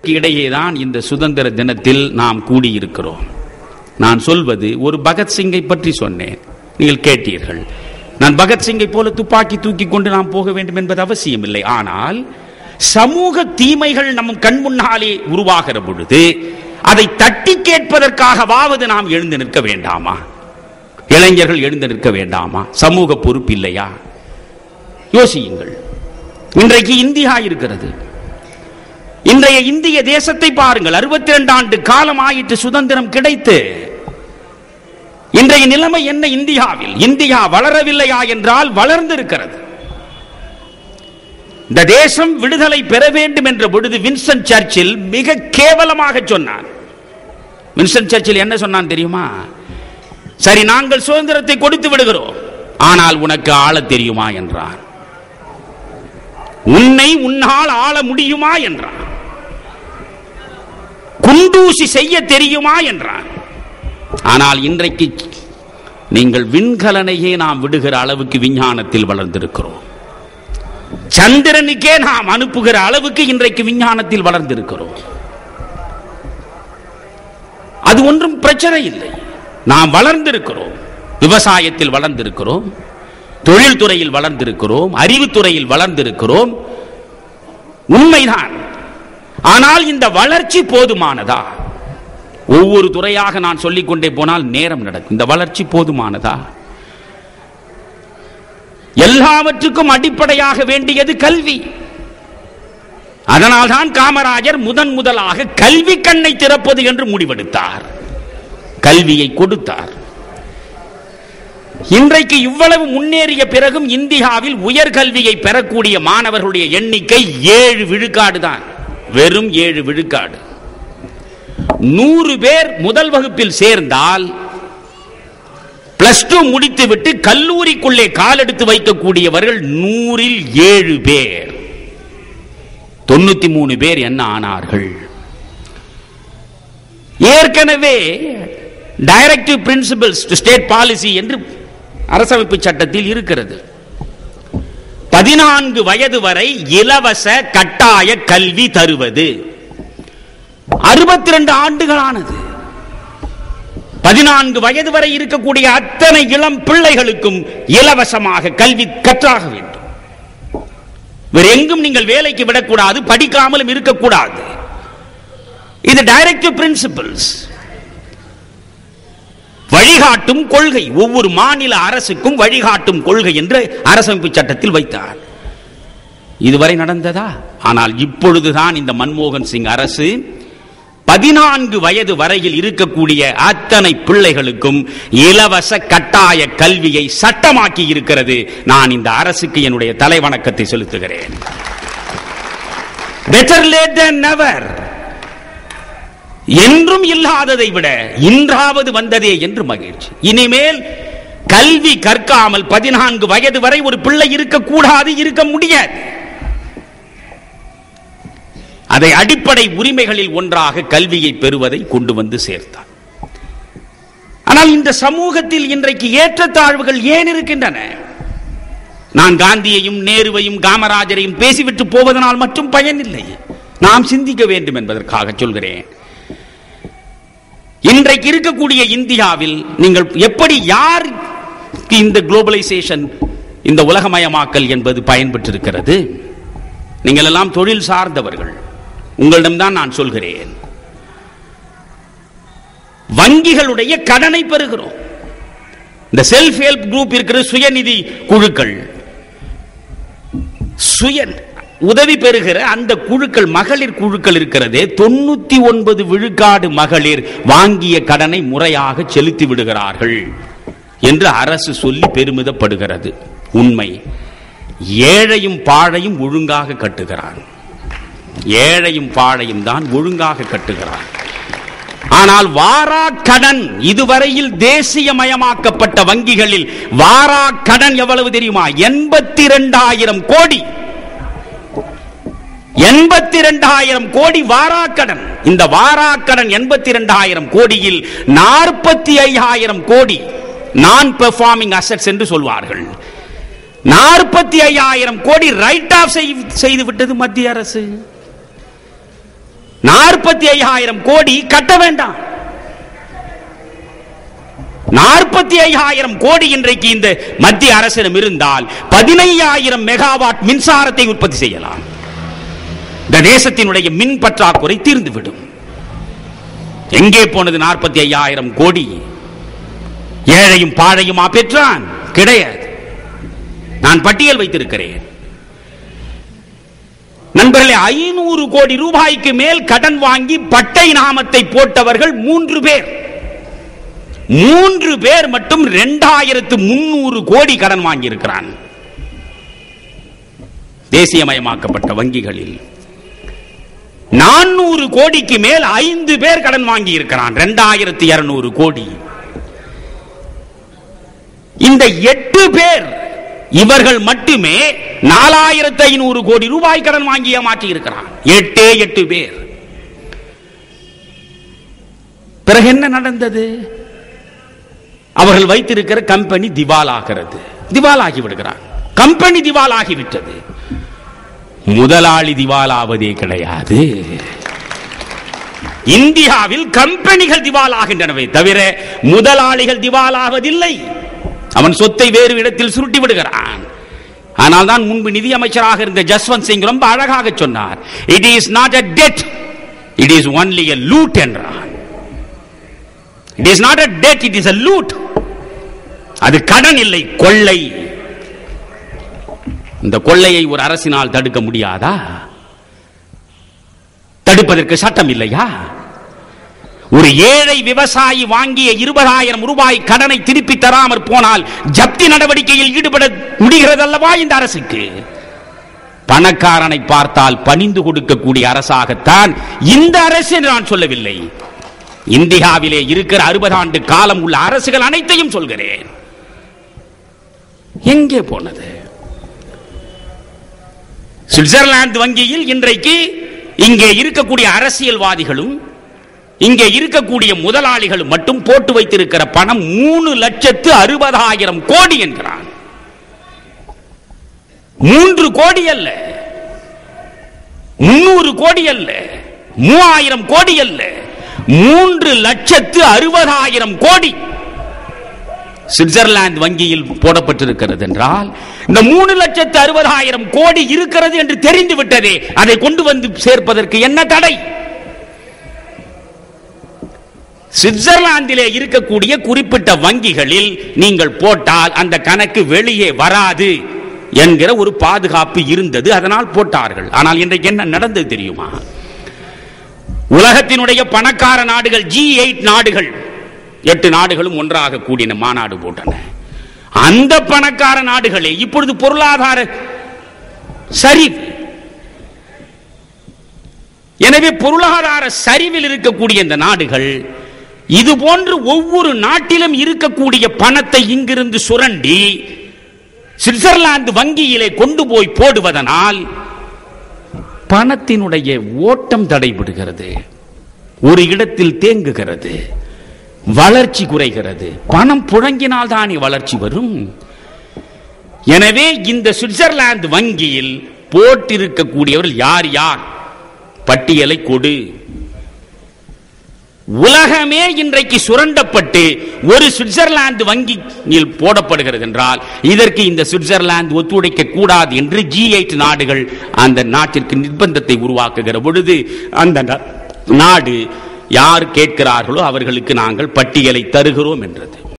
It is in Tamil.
இடையேதான் இந்த சுதந்திர தினத்தில் நாம் கூடியிருக்கிறோம் நான் சொல்வது ஒரு பகத்சிங்கை பற்றி சொன்னேன் நீங்கள் கேட்டீர்கள் நான் பகத்சிங்கை போல துப்பாக்கி தூக்கி கொண்டு நாம் போக வேண்டும் என்பது அவசியமில்லை ஆனால் சமூக தீமைகள் நம் கண் முன்னாலே உருவாகிற பொழுது அதை தட்டி கேட்பதற்காகவாவது நாம் எழுந்து நிற்க வேண்டாமா இளைஞர்கள் எழுந்து நிற்க வேண்டாமா சமூக பொறுப்பு இல்லையா யோசியுங்கள் இன்றைக்கு இந்தியா இருக்கிறது இன்றைய இந்திய தேசத்தை பாருங்கள் அறுபத்தி ரெண்டு ஆண்டு காலம் ஆயிற்று சுதந்திரம் கிடைத்து இன்றைய நிலைமை என்ன இந்தியாவில் இந்தியா வளரவில்லையா என்றால் வளர்ந்திருக்கிறது இந்த தேசம் விடுதலை பெற வேண்டும் என்ற பொழுது வின்சன் சர்ச்சில் மிக கேவலமாக சொன்னான் வின்சன் சர்ச்சில் என்ன சொன்னான் தெரியுமா சரி நாங்கள் சுதந்திரத்தை கொடுத்து விடுகிறோம் ஆனால் உனக்கு ஆள தெரியுமா என்றான் உன்னை உன்னால் ஆள முடியுமா என்றான் குண்டூசி செய்ய தெரியுமா என்றான் ஆனால் இன்றைக்கு நீங்கள் விண்கலனையே நாம் விடுகிற அளவுக்கு விஞ்ஞானத்தில் வளர்ந்திருக்கிறோம் சந்திரனுக்கே நாம் அனுப்புகிற அளவுக்கு இன்றைக்கு விஞ்ஞானத்தில் வளர்ந்திருக்கிறோம் அது ஒன்றும் பிரச்சனை இல்லை நாம் வளர்ந்திருக்கிறோம் விவசாயத்தில் வளர்ந்திருக்கிறோம் தொழில்துறையில் வளர்ந்திருக்கிறோம் அறிவுத்துறையில் வளர்ந்திருக்கிறோம் உண்மைதான் ஆனால் இந்த வளர்ச்சி போதுமானதா ஒவ்வொரு துறையாக நான் சொல்லிக் கொண்டே போனால் நேரம் நடக்கும் இந்த வளர்ச்சி போதுமானதா எல்லாவற்றுக்கும் அடிப்படையாக வேண்டியது கல்வி அதனால்தான் காமராஜர் முதன் முதலாக கல்வி கண்ணை திறப்பது என்று முடிவெடுத்தார் கல்வியை கொடுத்தார் இன்றைக்கு இவ்வளவு முன்னேறிய பிறகும் இந்தியாவில் உயர்கல்வியை பெறக்கூடிய மாணவர்களுடைய எண்ணிக்கை ஏழு விழுக்காடு தான் வெறும் ஏழு விழுக்காடு நூறு பேர் முதல் வகுப்பில் சேர்ந்தால் பிளஸ் டூ முடித்துவிட்டு கல்லூரிக்குள்ளே காலெடுத்து வைக்கக்கூடியவர்கள் நூறில் ஏழு பேர் தொண்ணூத்தி மூணு பேர் என்ன ஆனார்கள் ஏற்கனவே டைரக்டிவ் பிரின்சிபல்ஸ் ஸ்டேட் பாலிசி என்று அரசமைப்பு சட்டத்தில் இருக்கிறது பதினான்கு வயது வரை இலவச கட்டாய கல்வி தருவது அறுபத்தி ரெண்டு ஆண்டுகளானது பதினான்கு வயது வரை இருக்கக்கூடிய அத்தனை இளம் பிள்ளைகளுக்கும் இலவசமாக கல்வி கற்றாக வேண்டும் வேற எங்கும் நீங்கள் வேலைக்கு விடக்கூடாது படிக்காமலும் இருக்கக்கூடாது இது டைரக்டிவ் பிரின்சிபல்ஸ் வழிகாட்டும் கொள்கை ஒவ்வொரு மாநில அரசுக்கும் வழிகாட்டும் கொள்கை என்று அரசமைப்பு சட்டத்தில் வைத்தார் இதுவரை நடந்ததா ஆனால் இப்பொழுதுதான் இந்த மன்மோகன் சிங் அரசு பதினான்கு வயது வரையில் இருக்கக்கூடிய அத்தனை பிள்ளைகளுக்கும் இலவச கட்டாய கல்வியை சட்டமாக்கி இருக்கிறது நான் இந்த அரசுக்கு என்னுடைய தலைவணக்கத்தை செலுத்துகிறேன் பெட்டர் லேட் than நெவர் என்றும் இல்லாததை விட இன்றாவது வந்ததே என்று மகிழ்ச்சி இனிமேல் கல்வி கற்காமல் பதினான்கு வயது வரை ஒரு பிள்ளை இருக்கக்கூடாது இருக்க முடியாது அதை அடிப்படை உரிமைகளில் ஒன்றாக கல்வியை பெறுவதை கொண்டு வந்து சேர்த்தார் ஆனால் இந்த சமூகத்தில் இன்றைக்கு ஏற்றத்தாழ்வுகள் ஏன் இருக்கின்றன நான் காந்தியையும் நேருவையும் காமராஜரையும் பேசிவிட்டு போவதனால் மட்டும் பயனில்லை நாம் சிந்திக்க வேண்டும் என்பதற்காக சொல்கிறேன் இன்றைக்கு இருக்கக்கூடிய இந்தியாவில் நீங்கள் எப்படி யார் இந்த குளோபலைசேஷன் இந்த உலகமயமாக்கல் என்பது பயன்பெற்றிருக்கிறது நீங்கள் எல்லாம் தொழில் சார்ந்தவர்கள் உங்களிடம்தான் நான் சொல்கிறேன் வங்கிகளுடைய கடனை பெறுகிறோம் இந்த செல்ஃப் ஹெல்ப் குரூப் இருக்கிற சுயநிதி குழுக்கள் சுய உதவி பெறுகிற அந்த குழுக்கள் மகளிர் குழுக்கள் இருக்கிறதே தொண்ணூத்தி ஒன்பது விழுக்காடு மகளிர் வாங்கிய கடனை முறையாக செலுத்தி விடுகிறார்கள் என்று அரசு சொல்லி பெருமிதப்படுகிறது உண்மை ஏழையும் பாழையும் ஒழுங்காக கட்டுகிறான் ஏழையும் பாழையும் தான் ஒழுங்காக கட்டுகிறான் ஆனால் வாரா கடன் இதுவரையில் தேசியமயமாக்கப்பட்ட வங்கிகளில் வாரா கடன் எவ்வளவு தெரியுமா எண்பத்தி இரண்டாயிரம் கோடி எண்பத்தி இரண்டாயிரம் கோடி வாராக்கடன் இந்த வாராக்கடன் எண்பத்தி இரண்டாயிரம் கோடியில் நாற்பத்தி ஐயாயிரம் கோடி நான் பெர்ஃபார்மிங் அசட்ஸ் என்று சொல்வார்கள் நாற்பத்தி ஐயாயிரம் கோடி ரைட் ஆஃப் செய்து விட்டது மத்திய அரசு நாற்பத்தி ஐயாயிரம் கோடி கட்ட வேண்டாம் நாற்பத்தி ஐயாயிரம் கோடி இன்றைக்கு இந்த மத்திய அரசிடம் இருந்தால் பதினையாயிரம் மெகாவாட் மின்சாரத்தை உற்பத்தி செய்யலாம் இந்த தேசத்தினுடைய மின் பற்றாக்குறை தீர்ந்துவிடும் எங்கே போனது நாற்பத்தி ஐயாயிரம் கோடி ஏழையும் பாழையுமா பெற்றான் கிடையாது நான் பட்டியல் வைத்திருக்கிறேன் நண்பர்களே ஐநூறு கோடி ரூபாய்க்கு மேல் கடன் வாங்கி பட்டை நாமத்தை போட்டவர்கள் மூன்று பேர் மூன்று பேர் மட்டும் இரண்டாயிரத்து முன்னூறு கோடி கடன் வாங்கி இருக்கிறான் தேசியமயமாக்கப்பட்ட வங்கிகளில் நானூறு கோடிக்கு மேல் ஐந்து பேர் கடன் வாங்கி இருக்கிறான் இரண்டாயிரத்தி இருநூறு கோடி இந்த எட்டு பேர் இவர்கள் மட்டுமே நாலாயிரத்தி ஐநூறு கோடி ரூபாய் கடன் வாங்கி ஏமாற்றி இருக்கிறான் எட்டே எட்டு பேர் பிறகு என்ன நடந்தது அவர்கள் வைத்திருக்கிற கம்பெனி திவாலாகிறது திவாலாகி விடுகிறான் கம்பெனி திவாலாகி விட்டது முதலாளி திவாலாவதே கிடையாது இந்தியாவில் கம்பெனிகள் திவாலாகின்றனவே தவிர முதலாளிகள் திவாலாவதில்லை அவன் சொத்தை வேறு இடத்தில் சுருட்டி விடுகிறான் ஆனால் தான் முன்பு நிதியமைச்சராக இருந்த ஜஸ்வந்த் சிங் ரொம்ப அழகாக சொன்னார் it is not a debt it is only a loot என்றான் it is not a debt it is a loot அது கடன் இல்லை கொள்ளை இந்த கொள்ளையை ஒரு அரசினால் தடுக்க முடியாதா தடுப்பதற்கு சட்டம் இல்லையா ஒரு ஏழை விவசாயி வாங்கிய இருபதாயிரம் ரூபாய் கடனை திருப்பி தராமற் போனால் ஜப்தி நடவடிக்கையில் ஈடுபட முடிகிறதல்லவா இந்த அரசுக்கு பணக்காரனை பார்த்தால் பணிந்து கொடுக்கக்கூடிய அரசாகத்தான் இந்த அரசு என்று நான் சொல்லவில்லை இந்தியாவிலே இருக்கிற அறுபது ஆண்டு காலம் உள்ள அரசுகள் அனைத்தையும் சொல்கிறேன் எங்கே போனது சுவிட்சர்லாந்து வங்கியில் இன்றைக்கு இங்கே இருக்கக்கூடிய அரசியல்வாதிகளும் இங்கே இருக்கக்கூடிய முதலாளிகளும் மட்டும் போட்டு வைத்திருக்கிற பணம் மூணு லட்சத்து அறுபதாயிரம் கோடி என்கிறான் மூன்று கோடி அல்ல முன்னூறு கோடி அல்ல மூவாயிரம் கோடி அல்ல மூன்று லட்சத்து அறுபதாயிரம் கோடி சுவிட்சர்லாந்து வங்கியில் போடப்பட்டிருக்கிறது என்றால் இந்த மூணு லட்சத்து அறுபதாயிரம் கோடி இருக்கிறது என்று தெரிந்து விட்டதே அதை கொண்டு வந்து சேர்ப்பதற்கு என்ன தடை சுவிட்சர்லாந்திலே இருக்கக்கூடிய குறிப்பிட்ட வங்கிகளில் நீங்கள் போட்டால் அந்த கணக்கு வெளியே வராது என்கிற ஒரு பாதுகாப்பு இருந்தது அதனால் போட்டார்கள் ஆனால் இன்றைக்கு என்ன நடந்தது தெரியுமா உலகத்தினுடைய பணக்கார நாடுகள் ஜி எயிட் நாடுகள் எட்டு நாடுகளும் ஒன்றாக கூடின மாநாடு போட்டன அந்த பணக்கார நாடுகளே இப்பொழுது பொருளாதார சரிவு எனவே பொருளாதார சரிவில் இருக்கக்கூடிய இந்த நாடுகள் இது போன்று ஒவ்வொரு நாட்டிலும் இருக்கக்கூடிய பணத்தை இங்கிருந்து சுரண்டி சுவிட்சர்லாந்து வங்கியிலே கொண்டு போய் போடுவதனால் பணத்தினுடைய ஓட்டம் தடைபடுகிறது ஒரு இடத்தில் தேங்குகிறது வளர்ச்சி குறைகிறது பணம் புழங்கினால் தானே வளர்ச்சி வரும் எனவே இந்த சுவிட்சர்லாந்து வங்கியில் போட்டிருக்கக்கூடியவர்கள் யார் யார் பட்டியலை கொடு உலகமே இன்றைக்கு சுரண்டப்பட்டு ஒரு சுவிட்சர்லாந்து வங்கியில் போடப்படுகிறது என்றால் இதற்கு இந்த சுவிட்சர்லாந்து ஒத்துழைக்க கூடாது என்று ஜி எயிட் நாடுகள் அந்த நாட்டிற்கு நிர்பந்தத்தை உருவாக்குகிற பொழுது அந்த நா- நாடு யார் கேட்கிறார்களோ அவர்களுக்கு நாங்கள் பட்டியலை தருகிறோம் என்றது